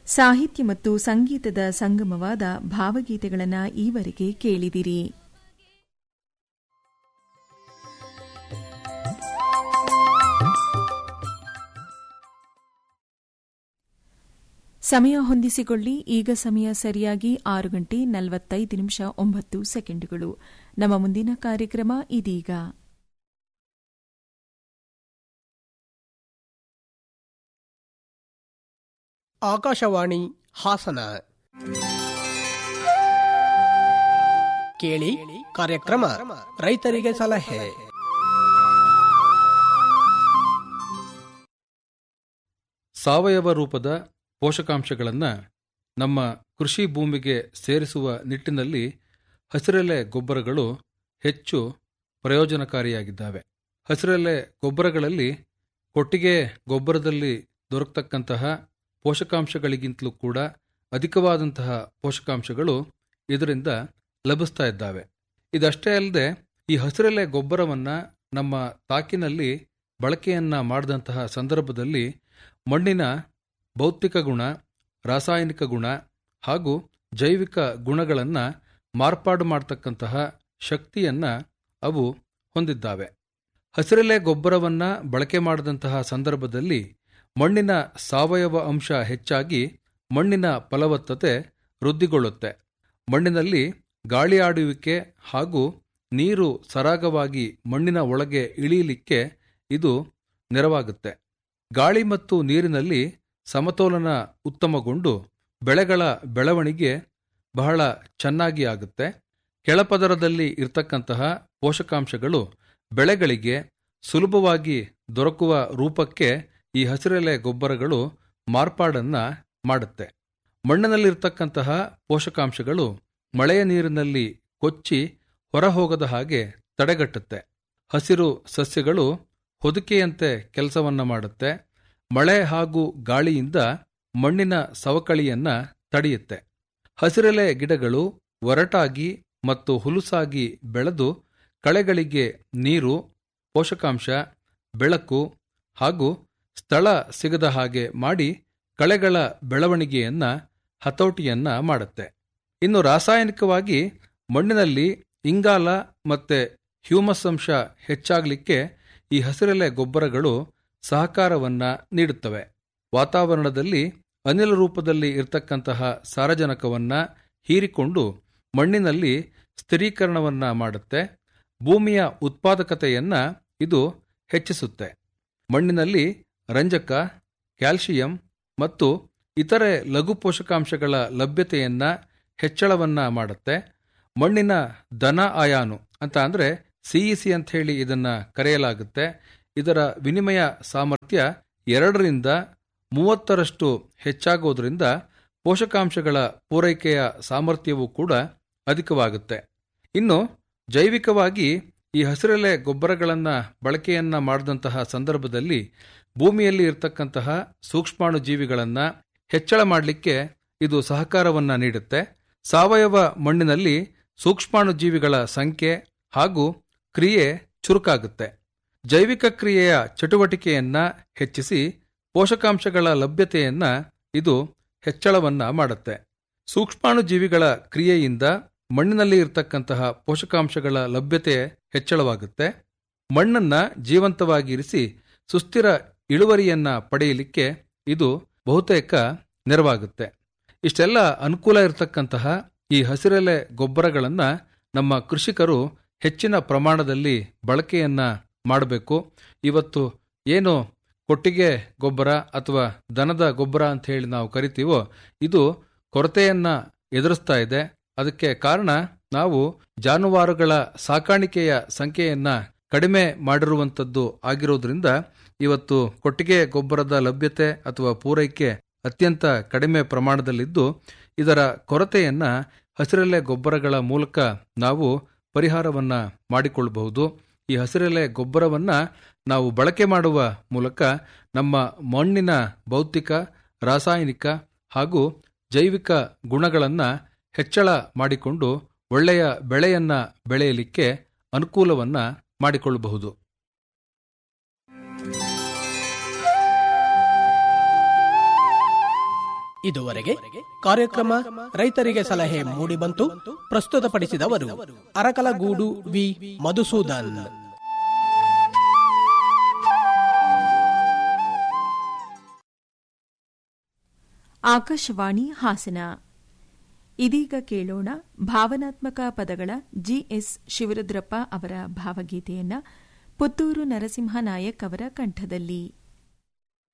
ಸಾಹಿತ್ಯ ಮತ್ತು ಸಂಗೀತದ ಸಂಗಮವಾದ ಭಾವಗೀತೆಗಳನ್ನು ಈವರೆಗೆ ಕೇಳಿದಿರಿ ಸಮಯ ಹೊಂದಿಸಿಕೊಳ್ಳಿ ಈಗ ಸಮಯ ಸರಿಯಾಗಿ ಆರು ಗಂಟೆ ನಲವತ್ತೈದು ನಿಮಿಷ ಒಂಬತ್ತು ಸೆಕೆಂಡುಗಳು ನಮ್ಮ ಮುಂದಿನ ಕಾರ್ಯಕ್ರಮ ಇದೀಗ ಆಕಾಶವಾಣಿ ಹಾಸನ ಕೇಳಿ ಕಾರ್ಯಕ್ರಮ ರೈತರಿಗೆ ಸಲಹೆ ಸಾವಯವ ರೂಪದ ಪೋಷಕಾಂಶಗಳನ್ನು ನಮ್ಮ ಕೃಷಿ ಭೂಮಿಗೆ ಸೇರಿಸುವ ನಿಟ್ಟಿನಲ್ಲಿ ಹಸಿರೆಲೆ ಗೊಬ್ಬರಗಳು ಹೆಚ್ಚು ಪ್ರಯೋಜನಕಾರಿಯಾಗಿದ್ದಾವೆ ಹಸಿರೆಲೆ ಗೊಬ್ಬರಗಳಲ್ಲಿ ಕೊಟ್ಟಿಗೆ ಗೊಬ್ಬರದಲ್ಲಿ ದೊರಕತಕ್ಕಂತಹ ಪೋಷಕಾಂಶಗಳಿಗಿಂತಲೂ ಕೂಡ ಅಧಿಕವಾದಂತಹ ಪೋಷಕಾಂಶಗಳು ಇದರಿಂದ ಲಭಿಸ್ತಾ ಇದ್ದಾವೆ ಇದಷ್ಟೇ ಅಲ್ಲದೆ ಈ ಹಸಿರೆಲೆ ಗೊಬ್ಬರವನ್ನು ನಮ್ಮ ತಾಕಿನಲ್ಲಿ ಬಳಕೆಯನ್ನ ಮಾಡಿದಂತಹ ಸಂದರ್ಭದಲ್ಲಿ ಮಣ್ಣಿನ ಭೌತಿಕ ಗುಣ ರಾಸಾಯನಿಕ ಗುಣ ಹಾಗೂ ಜೈವಿಕ ಗುಣಗಳನ್ನು ಮಾರ್ಪಾಡು ಮಾಡತಕ್ಕಂತಹ ಶಕ್ತಿಯನ್ನ ಅವು ಹೊಂದಿದ್ದಾವೆ ಹಸಿರೆಲೆ ಗೊಬ್ಬರವನ್ನ ಬಳಕೆ ಮಾಡಿದಂತಹ ಸಂದರ್ಭದಲ್ಲಿ ಮಣ್ಣಿನ ಸಾವಯವ ಅಂಶ ಹೆಚ್ಚಾಗಿ ಮಣ್ಣಿನ ಫಲವತ್ತತೆ ವೃದ್ಧಿಗೊಳ್ಳುತ್ತೆ ಮಣ್ಣಿನಲ್ಲಿ ಗಾಳಿ ಆಡುವಿಕೆ ಹಾಗೂ ನೀರು ಸರಾಗವಾಗಿ ಮಣ್ಣಿನ ಒಳಗೆ ಇಳಿಯಲಿಕ್ಕೆ ಇದು ನೆರವಾಗುತ್ತೆ ಗಾಳಿ ಮತ್ತು ನೀರಿನಲ್ಲಿ ಸಮತೋಲನ ಉತ್ತಮಗೊಂಡು ಬೆಳೆಗಳ ಬೆಳವಣಿಗೆ ಬಹಳ ಚೆನ್ನಾಗಿ ಆಗುತ್ತೆ ಕೆಳಪದರದಲ್ಲಿ ಇರ್ತಕ್ಕಂತಹ ಪೋಷಕಾಂಶಗಳು ಬೆಳೆಗಳಿಗೆ ಸುಲಭವಾಗಿ ದೊರಕುವ ರೂಪಕ್ಕೆ ಈ ಹಸಿರೆಲೆ ಗೊಬ್ಬರಗಳು ಮಾರ್ಪಾಡನ್ನ ಮಾಡುತ್ತೆ ಮಣ್ಣಿನಲ್ಲಿರ್ತಕ್ಕಂತಹ ಪೋಷಕಾಂಶಗಳು ಮಳೆಯ ನೀರಿನಲ್ಲಿ ಕೊಚ್ಚಿ ಹೊರಹೋಗದ ಹಾಗೆ ತಡೆಗಟ್ಟುತ್ತೆ ಹಸಿರು ಸಸ್ಯಗಳು ಹೊದಿಕೆಯಂತೆ ಕೆಲಸವನ್ನ ಮಾಡುತ್ತೆ ಮಳೆ ಹಾಗೂ ಗಾಳಿಯಿಂದ ಮಣ್ಣಿನ ಸವಕಳಿಯನ್ನ ತಡೆಯುತ್ತೆ ಹಸಿರೆಲೆ ಗಿಡಗಳು ಒರಟಾಗಿ ಮತ್ತು ಹುಲುಸಾಗಿ ಬೆಳೆದು ಕಳೆಗಳಿಗೆ ನೀರು ಪೋಷಕಾಂಶ ಬೆಳಕು ಹಾಗೂ ಸ್ಥಳ ಸಿಗದ ಹಾಗೆ ಮಾಡಿ ಕಳೆಗಳ ಬೆಳವಣಿಗೆಯನ್ನ ಹತೋಟಿಯನ್ನ ಮಾಡುತ್ತೆ ಇನ್ನು ರಾಸಾಯನಿಕವಾಗಿ ಮಣ್ಣಿನಲ್ಲಿ ಇಂಗಾಲ ಮತ್ತೆ ಹ್ಯೂಮಸ್ ಅಂಶ ಹೆಚ್ಚಾಗಲಿಕ್ಕೆ ಈ ಹಸಿರೆಲೆ ಗೊಬ್ಬರಗಳು ಸಹಕಾರವನ್ನ ನೀಡುತ್ತವೆ ವಾತಾವರಣದಲ್ಲಿ ಅನಿಲ ರೂಪದಲ್ಲಿ ಇರತಕ್ಕಂತಹ ಸಾರಜನಕವನ್ನ ಹೀರಿಕೊಂಡು ಮಣ್ಣಿನಲ್ಲಿ ಸ್ಥಿರೀಕರಣವನ್ನ ಮಾಡುತ್ತೆ ಭೂಮಿಯ ಉತ್ಪಾದಕತೆಯನ್ನ ಇದು ಹೆಚ್ಚಿಸುತ್ತೆ ಮಣ್ಣಿನಲ್ಲಿ ರಂಜಕ ಕ್ಯಾಲ್ಸಿಯಂ ಮತ್ತು ಇತರೆ ಲಘು ಪೋಷಕಾಂಶಗಳ ಲಭ್ಯತೆಯನ್ನ ಹೆಚ್ಚಳವನ್ನ ಮಾಡುತ್ತೆ ಮಣ್ಣಿನ ಧನ ಆಯಾನು ಅಂತ ಅಂದ್ರೆ ಸಿಇಸಿ ಅಂತ ಹೇಳಿ ಇದನ್ನ ಕರೆಯಲಾಗುತ್ತೆ ಇದರ ವಿನಿಮಯ ಸಾಮರ್ಥ್ಯ ಎರಡರಿಂದ ಮೂವತ್ತರಷ್ಟು ಹೆಚ್ಚಾಗೋದ್ರಿಂದ ಪೋಷಕಾಂಶಗಳ ಪೂರೈಕೆಯ ಸಾಮರ್ಥ್ಯವೂ ಕೂಡ ಅಧಿಕವಾಗುತ್ತೆ ಇನ್ನು ಜೈವಿಕವಾಗಿ ಈ ಹಸಿರೆಲೆ ಗೊಬ್ಬರಗಳನ್ನ ಬಳಕೆಯನ್ನ ಮಾಡಿದಂತಹ ಸಂದರ್ಭದಲ್ಲಿ ಭೂಮಿಯಲ್ಲಿ ಇರತಕ್ಕಂತಹ ಸೂಕ್ಷ್ಮಾಣು ಜೀವಿಗಳನ್ನ ಹೆಚ್ಚಳ ಮಾಡಲಿಕ್ಕೆ ಇದು ಸಹಕಾರವನ್ನ ನೀಡುತ್ತೆ ಸಾವಯವ ಮಣ್ಣಿನಲ್ಲಿ ಸೂಕ್ಷ್ಮಾಣು ಜೀವಿಗಳ ಸಂಖ್ಯೆ ಹಾಗೂ ಕ್ರಿಯೆ ಚುರುಕಾಗುತ್ತೆ ಜೈವಿಕ ಕ್ರಿಯೆಯ ಚಟುವಟಿಕೆಯನ್ನ ಹೆಚ್ಚಿಸಿ ಪೋಷಕಾಂಶಗಳ ಲಭ್ಯತೆಯನ್ನ ಇದು ಹೆಚ್ಚಳವನ್ನ ಮಾಡುತ್ತೆ ಸೂಕ್ಷ್ಮಾಣು ಜೀವಿಗಳ ಕ್ರಿಯೆಯಿಂದ ಮಣ್ಣಿನಲ್ಲಿ ಇರತಕ್ಕಂತಹ ಪೋಷಕಾಂಶಗಳ ಲಭ್ಯತೆ ಹೆಚ್ಚಳವಾಗುತ್ತೆ ಮಣ್ಣನ್ನ ಜೀವಂತವಾಗಿರಿಸಿ ಸುಸ್ಥಿರ ಇಳುವರಿಯನ್ನ ಪಡೆಯಲಿಕ್ಕೆ ಇದು ಬಹುತೇಕ ನೆರವಾಗುತ್ತೆ ಇಷ್ಟೆಲ್ಲ ಅನುಕೂಲ ಇರತಕ್ಕಂತಹ ಈ ಹಸಿರೆಲೆ ಗೊಬ್ಬರಗಳನ್ನ ನಮ್ಮ ಕೃಷಿಕರು ಹೆಚ್ಚಿನ ಪ್ರಮಾಣದಲ್ಲಿ ಬಳಕೆಯನ್ನ ಮಾಡಬೇಕು ಇವತ್ತು ಏನು ಕೊಟ್ಟಿಗೆ ಗೊಬ್ಬರ ಅಥವಾ ದನದ ಗೊಬ್ಬರ ಅಂತ ಹೇಳಿ ನಾವು ಕರಿತೀವೋ ಇದು ಕೊರತೆಯನ್ನ ಎದುರಿಸ್ತಾ ಇದೆ ಅದಕ್ಕೆ ಕಾರಣ ನಾವು ಜಾನುವಾರುಗಳ ಸಾಕಾಣಿಕೆಯ ಸಂಖ್ಯೆಯನ್ನ ಕಡಿಮೆ ಮಾಡಿರುವಂತದ್ದು ಆಗಿರೋದ್ರಿಂದ ಇವತ್ತು ಕೊಟ್ಟಿಗೆ ಗೊಬ್ಬರದ ಲಭ್ಯತೆ ಅಥವಾ ಪೂರೈಕೆ ಅತ್ಯಂತ ಕಡಿಮೆ ಪ್ರಮಾಣದಲ್ಲಿದ್ದು ಇದರ ಕೊರತೆಯನ್ನ ಹಸಿರೆಲೆ ಗೊಬ್ಬರಗಳ ಮೂಲಕ ನಾವು ಪರಿಹಾರವನ್ನ ಮಾಡಿಕೊಳ್ಳಬಹುದು ಈ ಹಸಿರೆಲೆ ಗೊಬ್ಬರವನ್ನ ನಾವು ಬಳಕೆ ಮಾಡುವ ಮೂಲಕ ನಮ್ಮ ಮಣ್ಣಿನ ಭೌತಿಕ ರಾಸಾಯನಿಕ ಹಾಗೂ ಜೈವಿಕ ಗುಣಗಳನ್ನ ಹೆಚ್ಚಳ ಮಾಡಿಕೊಂಡು ಒಳ್ಳೆಯ ಬೆಳೆಯನ್ನ ಬೆಳೆಯಲಿಕ್ಕೆ ಅನುಕೂಲವನ್ನ ಮಾಡಿಕೊಳ್ಳಬಹುದು ಇದುವರೆಗೆ ಕಾರ್ಯಕ್ರಮ ರೈತರಿಗೆ ಸಲಹೆ ಮೂಡಿಬಂತು ಪ್ರಸ್ತುತಪಡಿಸಿದವರು ಅರಕಲಗೂಡು ವಿ ಮಧುಸೂದನ್ ಆಕಾಶವಾಣಿ ಹಾಸನ ಇದೀಗ ಕೇಳೋಣ ಭಾವನಾತ್ಮಕ ಪದಗಳ ಜಿಎಸ್ ಶಿವರುದ್ರಪ್ಪ ಅವರ ಭಾವಗೀತೆಯನ್ನ ಪುತ್ತೂರು ನರಸಿಂಹ ನಾಯಕ್ ಅವರ ಕಂಠದಲ್ಲಿ